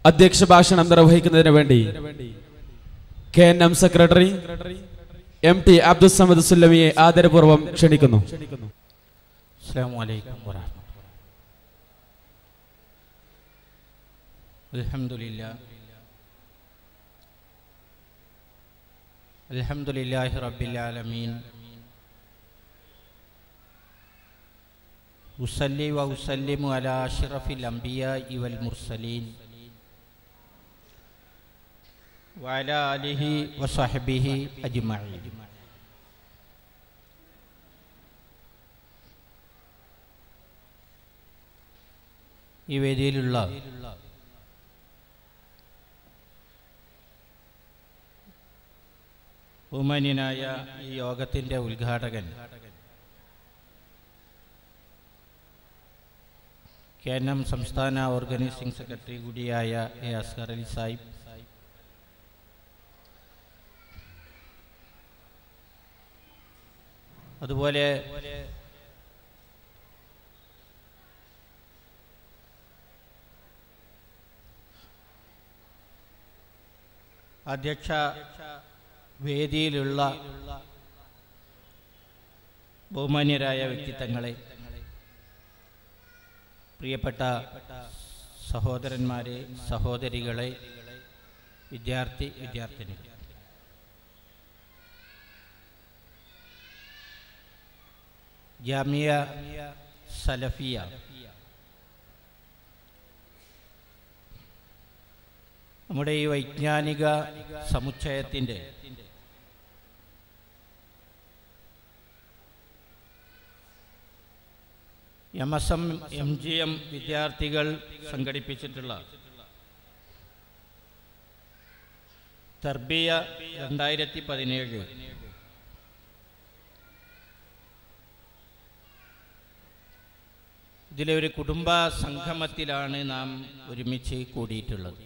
അധ്യക്ഷ ഭാഷണം നിർവഹിക്കുന്നതിന് വേണ്ടി K N M secretary M T Abdussamad സുല്ലമിയെ ആദരപൂർവ്വം ക്ഷണിക്കുന്നു السلام عليكم ورحمة الله الحمد لله الحمد لله رب العالمين أصلي وأسلم على أشرف الأنبياء والمرسلين وعلى آله وصحبه أجمعين ഈ വേദിയിലുള്ള ബഹുമാന്യനായ ഈ യോഗത്തിൻ്റെ ഉദ്ഘാടകൻ കെ എൻ എം സംസ്ഥാന ഓർഗനൈസിംഗ് സെക്രട്ടറി കൂടിയായ എ അസ്കർ അലി സാഹിബ് അതുപോലെ അധ്യക്ഷ വേദിയിലുള്ള ബഹുമാന്യരായ വ്യക്തിത്വങ്ങളെ പ്രിയപ്പെട്ട സഹോദരന്മാരെ സഹോദരികളെ വിദ്യാർത്ഥി വിദ്യാർത്ഥിനികൾ ജാമിയ സലഫിയ നമ്മുടെ ഈ വൈജ്ഞാനിക സമുച്ചയത്തിൻ്റെ M S M M G M വിദ്യാർത്ഥികൾ സംഘടിപ്പിച്ചിട്ടുള്ള തർബിയ രണ്ടായിരത്തി പതിനേഴ് ഇതിലെ ഒരു കുടുംബ സംഗമത്തിലാണ് നാം ഒരുമിച്ച് കൂടിയിട്ടുള്ളത്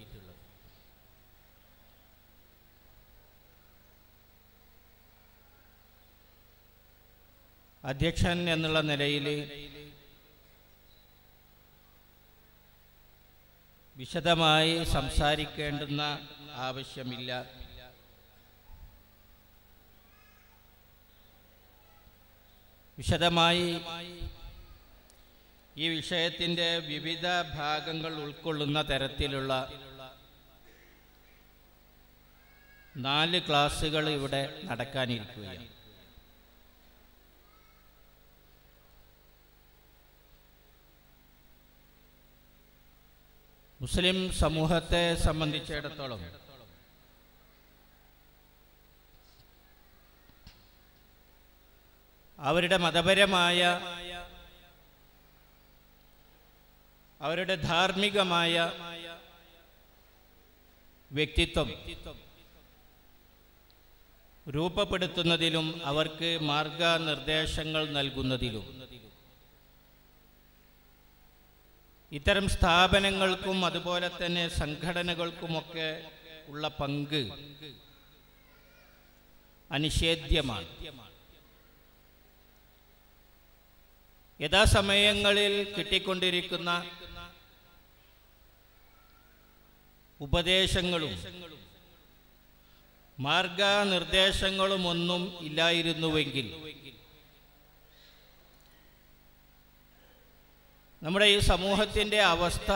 അധ്യക്ഷൻ എന്നുള്ള നിലയിൽ വിശദമായി സംസാരിക്കേണ്ടുന്ന ആവശ്യമില്ല വിശദമായി ഈ വിഷയത്തിൻ്റെ വിവിധ ഭാഗങ്ങൾ ഉൾക്കൊള്ളുന്ന തരത്തിലുള്ള നാല് ക്ലാസ്സുകൾ ഇവിടെ നടക്കാനിരിക്കുകയാണ് മുസ്ലിം സമൂഹത്തെ സംബന്ധിച്ചിടത്തോളം അവരുടെ മതപരമായ അവരുടെ ധാർമ്മികമായ വ്യക്തിത്വം രൂപപ്പെടുത്തുന്നതിലും അവർക്ക് മാർഗനിർദ്ദേശങ്ങൾ നൽകുന്നതിലും ഇത്തരം സ്ഥാപനങ്ങൾക്കും അതുപോലെ തന്നെ സംഘടനകൾക്കുമൊക്കെ ഉള്ള പങ്ക് അനിഷേധ്യമാണ് യഥാസമയങ്ങളിൽ കിട്ടിക്കൊണ്ടിരിക്കുന്ന ഉപദേശങ്ങളും മാർഗനിർദ്ദേശങ്ങളും ഒന്നും ഇല്ലായിരുന്നുവെങ്കിൽ നമ്മുടെ ഈ സമൂഹത്തിൻ്റെ അവസ്ഥ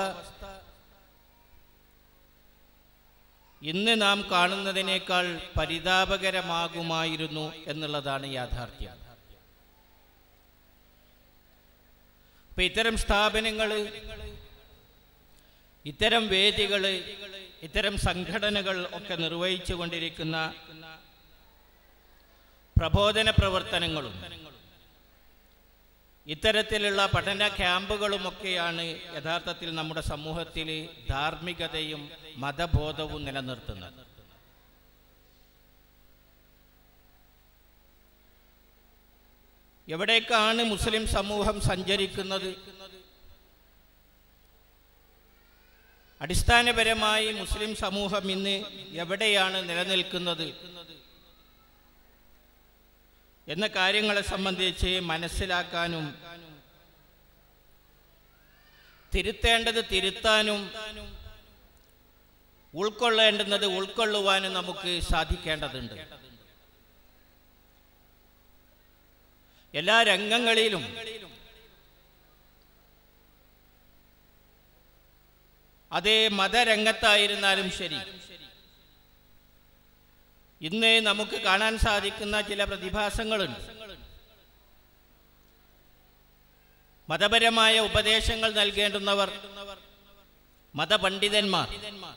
ഇന്ന് നാം കാണുന്നതിനേക്കാൾ പരിതാപകരമാകുമായിരുന്നു എന്നുള്ളതാണ് യാഥാർത്ഥ്യം ഇപ്പൊ ഇത്തരം സ്ഥാപനങ്ങൾ ഇത്തരം വേദികൾ ഇത്തരം സംഘടനകൾ ഒക്കെ നിർവഹിച്ചു കൊണ്ടിരിക്കുന്ന പ്രബോധന പ്രവർത്തനങ്ങളും ഇത്തരത്തിലുള്ള പഠന ക്യാമ്പുകളുമൊക്കെയാണ് യഥാർത്ഥത്തിൽ നമ്മുടെ സമൂഹത്തിൽ ധാർമ്മികതയും മതബോധവും നിലനിർത്തുന്നത് എവിടേക്കാണ് മുസ്ലിം സമൂഹം സഞ്ചരിക്കുന്നത് അടിസ്ഥാനപരമായി മുസ്ലിം സമൂഹം ഇന്ന് എവിടെയാണ് നിലനിൽക്കുന്നത് എന്ന കാര്യങ്ങളെ സംബന്ധിച്ച് മനസ്സിലാക്കാനും തിരുത്തേണ്ടത് തിരുത്താനും ഉൾക്കൊള്ളേണ്ടുന്നത് ഉൾക്കൊള്ളുവാനും നമുക്ക് സാധിക്കേണ്ടതുണ്ട് എല്ലാ രംഗങ്ങളിലും അതേ മതരംഗത്തായിരുന്നാലും ശരി ഇന്ന് നമുക്ക് കാണാൻ സാധിക്കുന്ന ചില പ്രതിഭാസങ്ങളുണ്ട് മതപരമായ ഉപദേശങ്ങൾ നൽകേണ്ടുന്നവർ മതപണ്ഡിതന്മാർ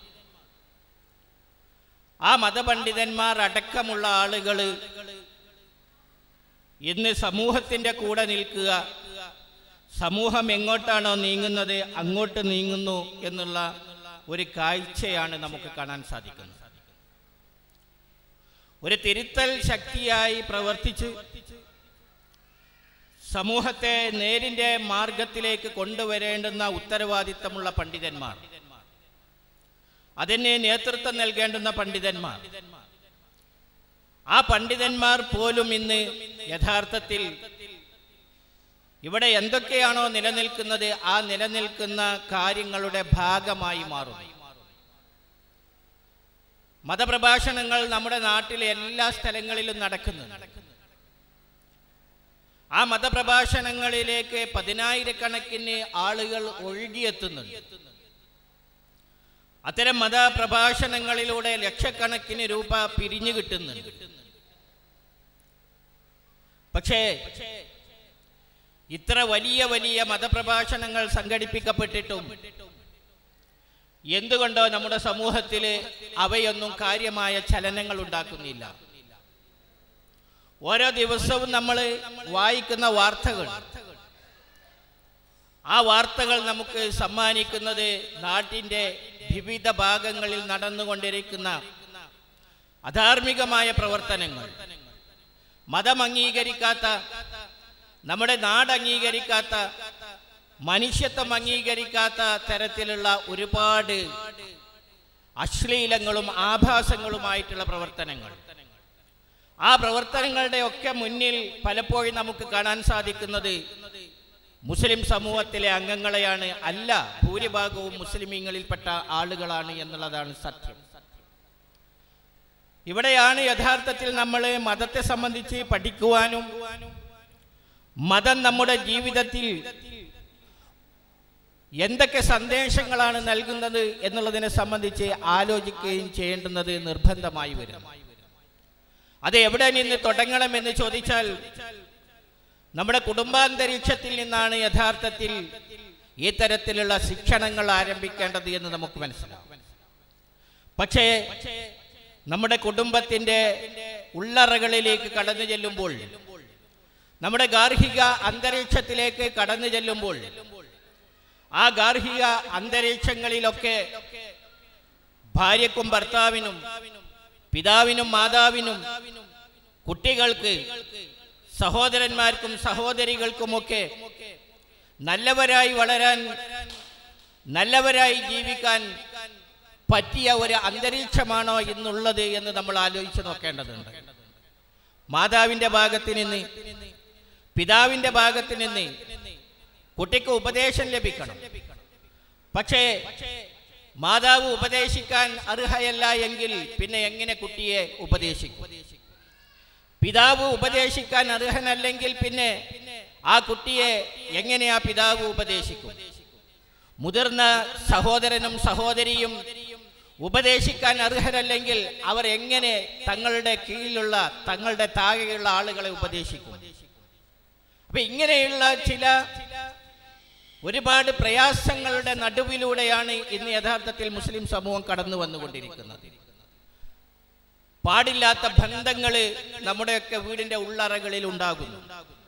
ആ മതപണ്ഡിതന്മാർ അടക്കമുള്ള ആളുകൾ ഇന്ന് സമൂഹത്തിൻ്റെ കൂടെ നിൽക്കുക സമൂഹം എങ്ങോട്ടാണോ നീങ്ങുന്നത് അങ്ങോട്ട് നീങ്ങുന്നു എന്നുള്ള ഒരു കാഴ്ചയാണ് നമുക്ക് കാണാൻ സാധിക്കുന്നത് ഒരു തിരുത്തൽ ശക്തിയായി പ്രവർത്തിച്ച് സമൂഹത്തെ നേരിൻ്റെ മാർഗത്തിലേക്ക് കൊണ്ടുവരേണ്ടുന്ന ഉത്തരവാദിത്തമുള്ള പണ്ഡിതന്മാർ അതിന് നേതൃത്വം നൽകേണ്ടുന്ന പണ്ഡിതന്മാർ ആ പണ്ഡിതന്മാർ പോലും ഇന്ന് യഥാർത്ഥത്തിൽ ഇവിടെ എന്തൊക്കെയാണോ നിലനിൽക്കുന്നത് ആ നിലനിൽക്കുന്ന കാര്യങ്ങളുടെ ഭാഗമായി മാറുന്നു മതപ്രഭാഷണങ്ങൾ നമ്മുടെ നാട്ടിലെ എല്ലാ സ്ഥലങ്ങളിലും നടക്കുന്നുണ്ട് ആ മതപ്രഭാഷണങ്ങളിലേക്ക് പതിനായിരക്കണക്കിന് ആളുകൾ ഒഴുകിയെത്തുന്നുണ്ട് അത്തരം മതപ്രഭാഷണങ്ങളിലൂടെ ലക്ഷക്കണക്കിന് രൂപ പിരിഞ്ഞു കിട്ടുന്നുണ്ട് പക്ഷേ ഇത്ര വലിയ വലിയ മതപ്രഭാഷണങ്ങൾ സംഘടിപ്പിക്കപ്പെട്ടിട്ടും എന്തുകൊണ്ടോ നമ്മുടെ സമൂഹത്തിൽ അവയൊന്നും കാര്യമായ ചലനങ്ങൾ ഉണ്ടാക്കുന്നില്ല ഓരോ ദിവസവും നമ്മൾ വായിക്കുന്ന വാർത്തകൾ ആ വാർത്തകൾ നമുക്ക് സമ്മാനിക്കുന്നത് നാട്ടിൻ്റെ വിവിധ ഭാഗങ്ങളിൽ നടന്നുകൊണ്ടിരിക്കുന്ന അധാർമികമായ പ്രവർത്തനങ്ങൾ മതം അംഗീകരിക്കാത്ത നമ്മുടെ നാട് അംഗീകരിക്കാത്ത മനുഷ്യത്വം അംഗീകരിക്കാത്ത തരത്തിലുള്ള ഒരുപാട് അശ്ലീലങ്ങളും ആഭാസങ്ങളുമായിട്ടുള്ള പ്രവർത്തനങ്ങൾ ആ പ്രവർത്തനങ്ങളുടെ ഒക്കെ മുന്നിൽ പലപ്പോഴും നമുക്ക് കാണാൻ സാധിക്കുന്നത് മുസ്ലിം സമൂഹത്തിലെ അംഗങ്ങളെയാണ് അല്ല ഭൂരിഭാഗവും മുസ്ലിമീങ്ങളിൽപ്പെട്ട ആളുകളാണ് എന്നുള്ളതാണ് സത്യം ഇവിടെയാണ് യഥാർത്ഥത്തിൽ നമ്മൾ മതത്തെ സംബന്ധിച്ച് പഠിക്കുവാനും മതം നമ്മുടെ ജീവിതത്തിൽ എന്തൊക്കെ സന്ദേശങ്ങളാണ് നൽകുന്നത് എന്നുള്ളതിനെ സംബന്ധിച്ച് ആലോചിക്കുകയും ചെയ്യേണ്ടുന്നത് നിർബന്ധമായി വരും അത് എവിടെ നിന്ന് തുടങ്ങണമെന്ന് ചോദിച്ചാൽ നമ്മുടെ കുടുംബാന്തരീക്ഷത്തിൽ നിന്നാണ് യഥാർത്ഥത്തിൽ ഈ തരത്തിലുള്ള ശിക്ഷണങ്ങൾ ആരംഭിക്കേണ്ടത് എന്ന് നമുക്ക് മനസ്സിലാവും പക്ഷേ നമ്മുടെ കുടുംബത്തിന്റെ ഉള്ളറകളിലേക്ക് കടന്നു ചെല്ലുമ്പോൾ നമ്മുടെ ഗാർഹിക അന്തരീക്ഷത്തിലേക്ക് കടന്നു ചെല്ലുമ്പോൾ ആ ഗാർഹിക അന്തരീക്ഷങ്ങളിലൊക്കെ ഭാര്യക്കും ഭർത്താവിനും പിതാവിനും മാതാവിനും കുട്ടികൾക്ക് സഹോദരന്മാർക്കും സഹോദരികൾക്കുമൊക്കെ നല്ലവരായി വളരാൻ നല്ലവരായി ജീവിക്കാൻ പറ്റിയ ഒരു അന്തരീക്ഷമാണോ ഇന്നുള്ളത് എന്ന് നമ്മൾ ആലോചിച്ച് നോക്കേണ്ടതുണ്ട് മാതാവിൻ്റെ ഭാഗത്ത് നിന്ന് പിതാവിൻ്റെ ഭാഗത്ത് നിന്ന് കുട്ടിക്ക് ഉപദേശം ലഭിക്കണം പക്ഷേ മാതാവ് ഉപദേശിക്കാൻ അർഹയല്ല എങ്കിൽ പിന്നെ എങ്ങനെ കുട്ടിയെ ഉപദേശിക്കും പിതാവ് ഉപദേശിക്കാൻ അർഹനല്ലെങ്കിൽ പിന്നെ ആ കുട്ടിയെ എങ്ങനെ ആ പിതാവ് ഉപദേശിക്കും മുതിർന്ന സഹോദരനും സഹോദരിയും ഉപദേശിക്കാൻ അർഹരല്ലെങ്കിൽ അവർ എങ്ങനെ തങ്ങളുടെ കീഴിലുള്ള തങ്ങളുടെ താഴെയുള്ള ആളുകളെ ഉപദേശിക്കും അപ്പൊ ഇങ്ങനെയുള്ള ചില ഒരുപാട് പ്രയാസങ്ങളുടെ നടുവിലൂടെയാണ് ഇന്ന് യഥാർത്ഥത്തിൽ മുസ്ലിം സമൂഹം കടന്നു വന്നുകൊണ്ടിരിക്കുന്നത് പാടില്ലാത്ത ബന്ധങ്ങൾ നമ്മുടെയൊക്കെ വീടിന്റെ ഉള്ളറകളിൽ ഉണ്ടാകുന്നു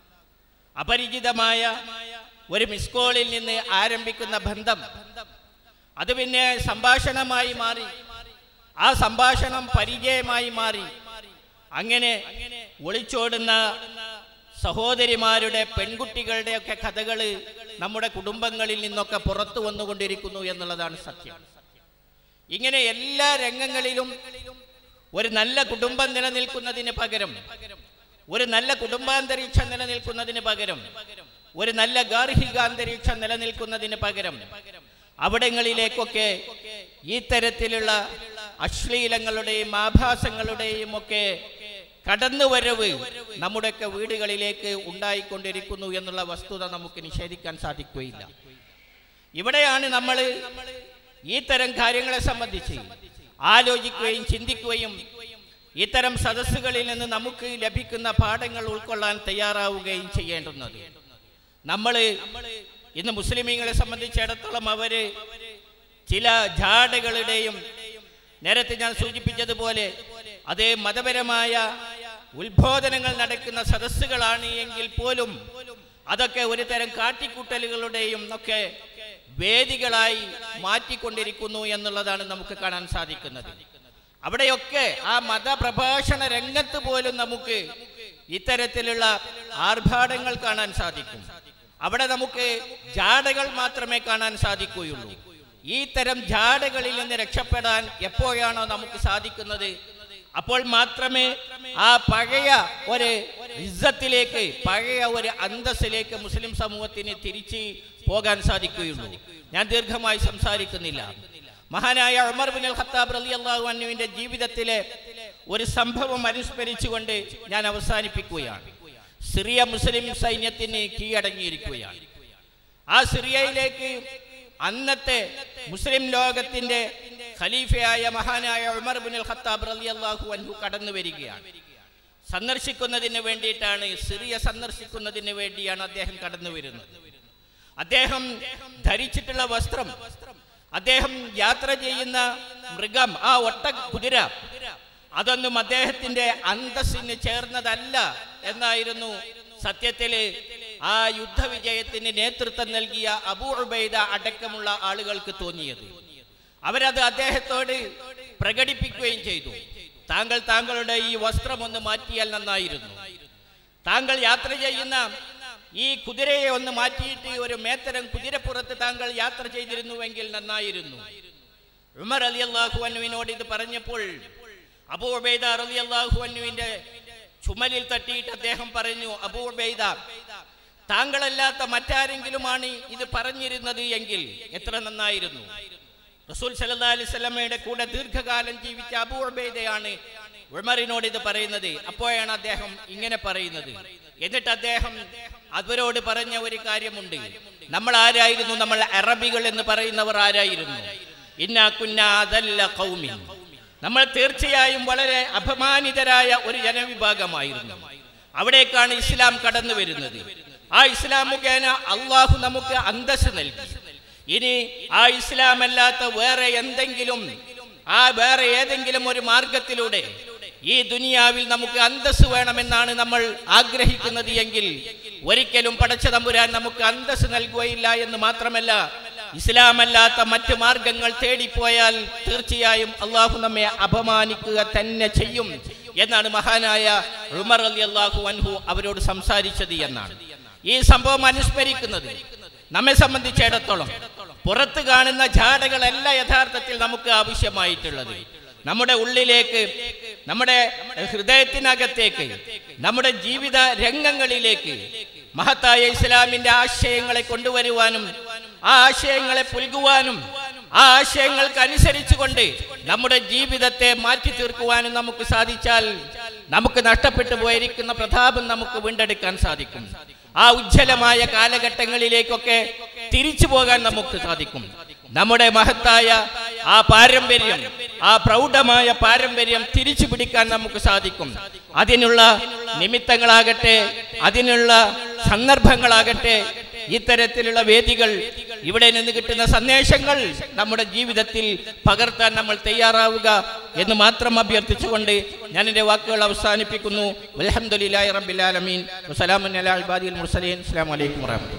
അപരിചിതമായ ഒരു മിസ് കോളിൽ നിന്ന് ആരംഭിക്കുന്ന ബന്ധം അത് പിന്നെ സംഭാഷണമായി മാറി ആ സംഭാഷണം പരിചയമായി മാറി അങ്ങനെ ഒളിച്ചോടുന്ന സഹോദരിമാരുടെ പെൺകുട്ടികളുടെ ഒക്കെ കഥകൾ നമ്മുടെ കുടുംബങ്ങളിൽ നിന്നൊക്കെ പുറത്തു വന്നുകൊണ്ടിരിക്കുന്നു എന്നുള്ളതാണ് സത്യം ഇങ്ങനെ എല്ലാ രംഗങ്ങളിലും ഒരു നല്ല കുടുംബം നിലനിൽക്കുന്നതിന് പകരം ഒരു നല്ല കുടുംബാന്തരീക്ഷം നിലനിൽക്കുന്നതിന് പകരം ഒരു നല്ല ഗാർഹിക അന്തരീക്ഷം നിലനിൽക്കുന്നതിന് പകരം അവിടങ്ങളിലേക്കൊക്കെ ഈ തരത്തിലുള്ള അശ്ലീലങ്ങളുടെയും ആഭാസങ്ങളുടെയും ഒക്കെ കടന്നുവരവ് നമ്മുടെയൊക്കെ വീടുകളിലേക്ക് ഉണ്ടായിക്കൊണ്ടിരിക്കുന്നു എന്നുള്ള വസ്തുത നമുക്ക് നിഷേധിക്കാൻ സാധിക്കുകയില്ല ഇവിടെയാണ് നമ്മൾ ഈ തരം കാര്യങ്ങളെ സംബന്ധിച്ച് ആലോചിക്കുകയും ചിന്തിക്കുകയും ഇത്തരം സദസ്സുകളിൽ നിന്ന് നമുക്ക് ലഭിക്കുന്ന പാഠങ്ങൾ ഉൾക്കൊള്ളാൻ തയ്യാറാവുകയും ചെയ്യേണ്ടുന്നത് നമ്മൾ ഇന്ന് മുസ്ലിമീങ്ങളെ സംബന്ധിച്ചിടത്തോളം അവര് ചില ജാടകളുടെയും നേരത്തെ ഞാൻ സൂചിപ്പിച്ചതുപോലെ അതേ മതപരമായ ഉത്ബോധനങ്ങൾ നടക്കുന്ന സദസ്സുകളാണ് എങ്കിൽ പോലും അതൊക്കെ ഒരു തരം കാട്ടിക്കൂട്ടലുകളുടെയും ഒക്കെ വേദികളായി മാറ്റിക്കൊണ്ടിരിക്കുന്നു എന്നുള്ളതാണ് നമുക്ക് കാണാൻ സാധിക്കുന്നത് അവിടെയൊക്കെ ആ മതപ്രഭാഷണ രംഗത്ത് പോലും നമുക്ക് ഇത്തരത്തിലുള്ള ആർഭാടങ്ങൾ കാണാൻ സാധിക്കും അവിടെ നമുക്ക് ജാടകൾ മാത്രമേ കാണാൻ സാധിക്കുകയുള്ളൂ ഈ തരം ജാടകളിൽ നിന്ന് രക്ഷപ്പെടാൻ എപ്പോഴാണോ നമുക്ക് സാധിക്കുന്നത് അപ്പോൾ മാത്രമേ ആ പഴയ ഒരു ഇസ്സത്തിലേക്ക് പഴയ ഒരു അന്തസ്സിലേക്ക് മുസ്ലിം സമൂഹത്തിന് തിരിച്ച് പോകാൻ സാധിക്കുകയുള്ളൂ ഞാൻ ദീർഘമായി സംസാരിക്കുന്നില്ല മഹാനായ ഉമർ ബിൻ അൽ ഖത്താബ് റളിയല്ലാഹു അൻഹുവിന്റെ ജീവിതത്തിലെ ഒരു സംഭവം അനുസ്മരിച്ചുകൊണ്ട് ഞാൻ അവസാനിപ്പിക്കുകയാണ് സിറിയ മുസ്ലിം സൈന്യത്തിന് കീഴടങ്ങിയിരിക്കുകയാണ് ആ സിറിയയിലേക്ക് അന്നത്തെ മുസ്ലിം ലോകത്തിന്റെ ഖലീഫയായ മഹാനായ ഉമർ ബിൻ അൽ ഖത്താബ് റളിയല്ലാഹു അൻഹു കടന്നു വരികയാണ് സന്ദർശിക്കുന്നതിന് വേണ്ടിയിട്ടാണ് സിറിയ സന്ദർശിക്കുന്നതിന് വേണ്ടിയാണ് അദ്ദേഹം കടന്നു വരുന്നത് അദ്ദേഹം ധരിച്ചിട്ടുള്ള വസ്ത്രം അദ്ദേഹം യാത്ര ചെയ്യുന്ന മൃഗം ആ ഒട്ട കുതിര അതൊന്നും അദ്ദേഹത്തിന്റെ അന്തസ്സിന് ചേർന്നതല്ല എന്നായിരുന്നു സത്യത്തില് ആ യുദ്ധവിജയത്തിന് നേതൃത്വം നൽകിയ അബൂ ഉബൈദ അടക്കമുള്ള ആളുകൾക്ക് തോന്നിയത് അവരത് അദ്ദേഹത്തോട് പ്രകടിപ്പിക്കുകയും ചെയ്തു താങ്കൾ താങ്കളുടെ ഈ വസ്ത്രം ഒന്ന് മാറ്റിയാൽ നന്നായിരുന്നു താങ്കൾ യാത്ര ചെയ്യുന്ന ഈ കുതിരയെ ഒന്ന് മാറ്റിയിട്ട് ഒരു മേത്തരം കുതിരപ്പുറത്ത് താങ്കൾ യാത്ര ചെയ്തിരുന്നുവെങ്കിൽ നന്നായിരുന്നു ഉമർ അലി അള്ളാഹു അനുവിനോട് ഇത് പറഞ്ഞപ്പോൾ അബൂബൈദ അലി അള്ളാഹു അനുവിന്റെ ചുമലിൽ തട്ടിയിട്ട് അദ്ദേഹം പറഞ്ഞു അബൂബൈദ താങ്കളല്ലാത്ത മറ്റാരെങ്കിലുമാണ് ഇത് പറഞ്ഞിരുന്നത് എങ്കിൽ എത്ര നന്നായിരുന്നു റസൂൽ സല്ലല്ലാഹു അലൈഹി വസല്ലമയുടെ കൂടെ ദീർഘകാലം ജീവിച്ച അബൂ ഉബൈദയാണ് ഉമറിനോട് ഇത് പറയുന്നത് അപ്പോഴാണ് അദ്ദേഹം ഇങ്ങനെ പറയുന്നത് എന്നിട്ട് അദ്ദേഹം അവരോട് പറഞ്ഞ ഒരു കാര്യമുണ്ട് നമ്മൾ ആരായിരുന്നു നമ്മൾ അറബികൾ എന്ന് പറയുന്നവർ ആരായിരുന്നു ഇന്നാ കുന്നാ അതല്ല ഖൗമിൻ നമ്മൾ തീർച്ചയായും വളരെ അപമാനിതരായ ഒരു ജനവിഭാഗമായിരുന്നു അവിടേക്കാണ് ഇസ്ലാം കടന്നു വരുന്നത് ആ ഇസ്ലാം മുഖേന അള്ളാഹു നമുക്ക് അന്തസ് നൽകി ഇനി ആ ഇസ്ലാം അല്ലാത്ത വേറെ എന്തെങ്കിലും ആ വേറെ ഏതെങ്കിലും ഒരു മാർഗത്തിലൂടെ ഈ ദുനിയാവിൽ നമുക്ക് അന്തസ് വേണമെന്നാണ് നമ്മൾ ആഗ്രഹിക്കുന്നത് എങ്കിൽ ഒരിക്കലും പടച്ച തമ്പുരാൻ നമുക്ക് അന്തസ് നൽകുകയില്ല എന്ന് മാത്രമല്ല ഇസ്ലാം അല്ലാത്ത മറ്റു മാർഗങ്ങൾ തേടിപ്പോയാൽ തീർച്ചയായും അള്ളാഹു നമ്മെ അപമാനിക്കുക തന്നെ ചെയ്യും എന്നാണ് മഹാനായ ഉമർ അലി അള്ളാഹു അൻഹു അവരോട് സംസാരിച്ചത് എന്നാണ് ഈ സംഭവം അനുസ്മരിക്കുന്നത് നമ്മെ സംബന്ധിച്ചിടത്തോളം പുറത്ത് കാണുന്ന ജാടകളല്ല യഥാർത്ഥത്തിൽ നമുക്ക് ആവശ്യമായിട്ടുള്ളത് നമ്മുടെ ഉള്ളിലേക്ക് നമ്മുടെ ഹൃദയത്തിനകത്തേക്ക് നമ്മുടെ ജീവിത രംഗങ്ങളിലേക്ക് മഹത്തായ ഇസ്ലാമിന്റെ ആശയങ്ങളെ കൊണ്ടുവരുവാനും ആ ആശയങ്ങളെ പുൽകുവാനും ആ ആശയങ്ങൾക്ക് അനുസരിച്ചുകൊണ്ട് നമ്മുടെ ജീവിതത്തെ മാറ്റി തീർക്കുവാനും നമുക്ക് സാധിച്ചാൽ നമുക്ക് നഷ്ടപ്പെട്ടു പോയിരിക്കുന്ന പ്രതാപം നമുക്ക് വീണ്ടെടുക്കാൻ സാധിക്കും ആ ഉജ്ജ്വലമായ കാലഘട്ടങ്ങളിലേക്കൊക്കെ തിരിച്ചു പോകാൻ നമുക്ക് സാധിക്കും നമ്മുടെ മഹത്തായ ആ പാരമ്പര്യം ആ പ്രൗഢമായ പാരമ്പര്യം തിരിച്ചു പിടിക്കാൻ നമുക്ക് സാധിക്കും അതിനുള്ള നിമിത്തങ്ങളാകട്ടെ അതിനുള്ള സന്ദർഭങ്ങളാകട്ടെ ഇത്തരത്തിലുള്ള വേദികൾ ഇവിടെ നിന്ന് കിട്ടുന്ന സന്ദേശങ്ങൾ നമ്മുടെ ജീവിതത്തിൽ പകർത്താൻ നമ്മൾ തയ്യാറാവുക എന്ന് മാത്രം അഭ്യർത്ഥിച്ചുകൊണ്ട് ഞാൻ എൻ്റെ വാക്കുകൾ അവസാനിപ്പിക്കുന്നു അലഹമുല്ലാ റബ്ബിലാലമീൻ വസ്സലാമു അലാ ഇബാദിൽ മുർസലീൻ അസ്സലാമു അലൈക്കും വറഹ്മത്തുള്ളാഹി